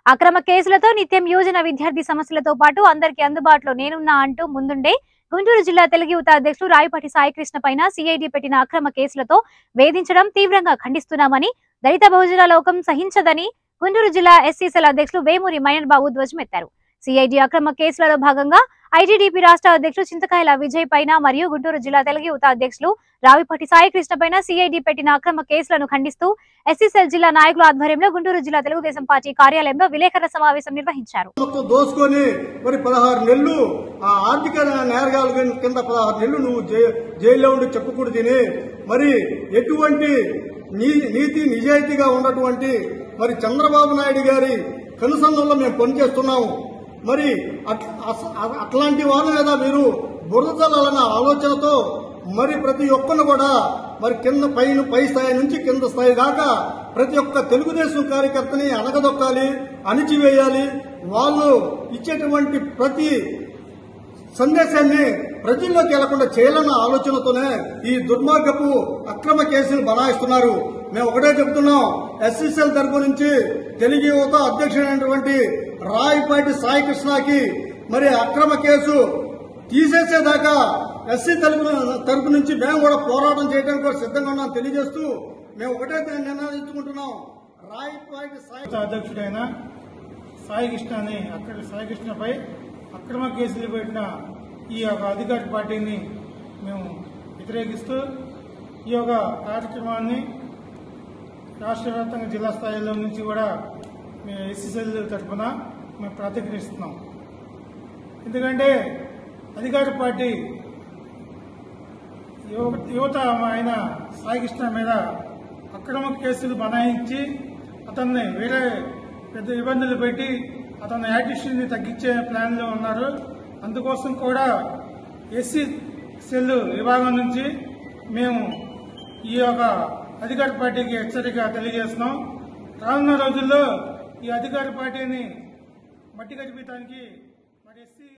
అక్రమ కేసులతో నిత్యం యువజన విద్యార్థి సమస్యలతో పాటు అందరికీ అందుబాటులో నేనున్నా అంటూ ముందుండే గుంటూరు జిల్లా తెలుగు యువత అధ్యక్షులు రాయపాటి సాయికృష్ణ పైన సిఐడి పెట్టిన అక్రమ కేసులతో వేధించడం తీవ్రంగా ఖండిస్తున్నామని దళిత బహుజన లోకం సహించదని గుంటూరు జిల్లా ఎస్సీసీల అధ్యక్షులు వేమూరి మైనర్ బాబు ధ్వజమెత్తారు సిఐడి అక్రమ కేసులలో భాగంగా ఐటీడీపీ రాష్ట్ర అధ్యక్షులు చింతకాయల విజయ్ పైన మరియు గుంటూరు జిల్లా తెలుగు యువత అధ్యక్షులు రావిపాటి సాయికృష్ణ పైన సిఐడి పెట్టిన అక్రమ కేసులను ఖండిస్తూ ఎస్సీసీఎల్ జిల్లా నాయకుల ఆధ్వర్యంలో గుంటూరు జిల్లా తెలుగుదేశం పార్టీ కార్యాలయంలో విలేకరుల సమావేశం నిర్వహించారు మొత్తం దోసుకొని మరి పదహారు నెలలు ఆ ఆర్థిక నేరగాల కింద పదహారు నెలలు నువ్వు జై- జైల్లో ఉండి చెప్పుకుడు తిని మరి ఎటువంటి నీ- నీతి నిజాయితీగా ఉన్నటువంటి మరి చంద్రబాబు నాయుడు గారి కనుసంధంలో మేము పనిచేస్తున్నాము మరి అట్- అస- అ- అట్లాంటి వాళ్ళ మీద మీరు బురద చల్లాలన్న ఆలోచనతో మరి ప్రతి ఒక్కరు కూడా మరి కింద పైన పై స్థాయి నుంచి కింద స్థాయి దాకా ప్రతి ఒక్క తెలుగుదేశం కార్యకర్తని అణగదొక్కాలి అణిచివేయాలి వాళ్ళు ఇచ్చేటువంటి ప్రతి సందేశాన్ని ప్రజల్లోకి వెళ్లకుండా చేయాలన్న ఆలోచనతోనే ఈ దుర్మార్గపు అక్రమ కేసులు బనాయిస్తున్నారు మేము ఒకటే చెప్తున్నాం ఎస్సీసీఎల్ తరపు నుంచి తెలుగు యువత అధ్యక్షుడైనటువంటి రాయపాటి సాయికృష్ణకి మరి అక్రమ కేసు తీసేసేదాకా ఎస్సీ తరపు తరపు నుంచి మేము కూడా పోరాటం చేయడానికి కూడా సిద్ధంగా ఉన్నాం తెలియజేస్తూ మేము ఒకటే నిర్ణయించుకుంటున్నాం రాయపాటి సాయి రాష్ట్ర అధ్యక్షుడైన సాయికృష్ణ అని అక్కడ సాయికృష్ణపై అక్రమ కేసులు పెట్టిన ఈ యొక్క అధికార పార్టీని మేము వ్యతిరేకిస్తూ ఈ యొక్క కార్యక్రమాన్ని రాష్ట్ర వ్యాప్తంగా జిల్లా స్థాయిలో నుంచి కూడా మేము ఎస్సీసీఎల్ తరఫున మేము ప్రతిఘటిస్తున్నాం ఎందుకంటే అధికార పార్టీ యువ- యువత ఆయన సాయికృష్ణ మీద అక్రమ కేసులు బనాయించి అతన్ని వేరే పెద్ద ఇబ్బందులు పెట్టి అతని యాటిట్యూడ్ని తగ్గించే ప్లాన్లో ఉన్నారు అందుకోసం కూడా ఎస్సీ సెల్ విభాగం నుంచి మేము ఈ యొక్క అధికార పార్టీకి హెచ్చరిక తెలియజేస్తున్నాం రానున్న రోజుల్లో ఈ అధికార పార్టీని మట్టి కల్పించడానికి మరి ఎస్సీ